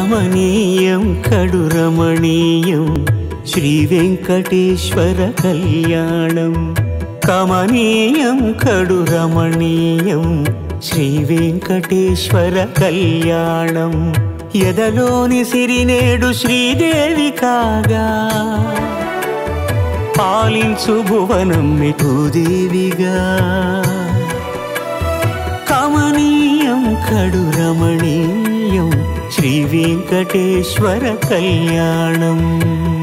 కమనీయం కడు రమణీయం శ్రీ వెంకటేశ్వర కళ్యాణం కమనీయం కడు రమణీయం శ్రీ వెంకటేశ్వర కళ్యాణం ఎదలోని సిరినేడు శ్రీదేవి కాగా పాలించు భువనం మిఠుదేవిగా కమనీయం కడు రమణీయం శ్రీ వెంకటేశ్వర కళ్యాణం